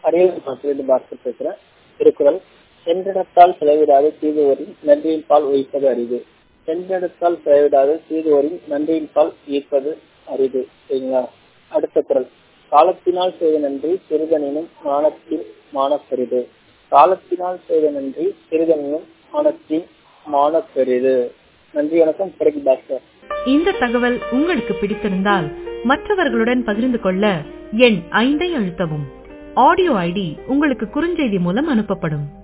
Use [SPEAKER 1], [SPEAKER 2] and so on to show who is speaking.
[SPEAKER 1] அரியலூர் மாவட்டத்திலிருந்து பாஸ்கர் பேசுறேன் திருக்குறள் சென்றிடத்தால் செலவிடாத தீதுவரின் நன்றியின் பால் உயிப்பது அரிது சென்றிடத்தால் செலவிடாத தீதுவரின் நன்றியின் பால் ஈர்ப்பது அரிது சரிங்களா அடுத்த குரல் காலத்தினால் செய்த நன்றி சிறுதனினும் மானத்தின் மானப்பெரிது காலத்தினால் செய்த நன்றி சிறுதனினும் மானத்தின் மானப்பெரிது நன்றி வணக்கம் பிறகு பாஸ்கர்
[SPEAKER 2] இந்த தகவல் உங்களுக்கு பிடித்திருந்தால் மற்றவர்களுடன் பகிர்ந்து கொள்ள எண் ஐந்தை அழுத்தவும் ஆடியோ ஐடி உங்களுக்கு குறுஞ்செய்தி மூலம் அனுப்பப்படும்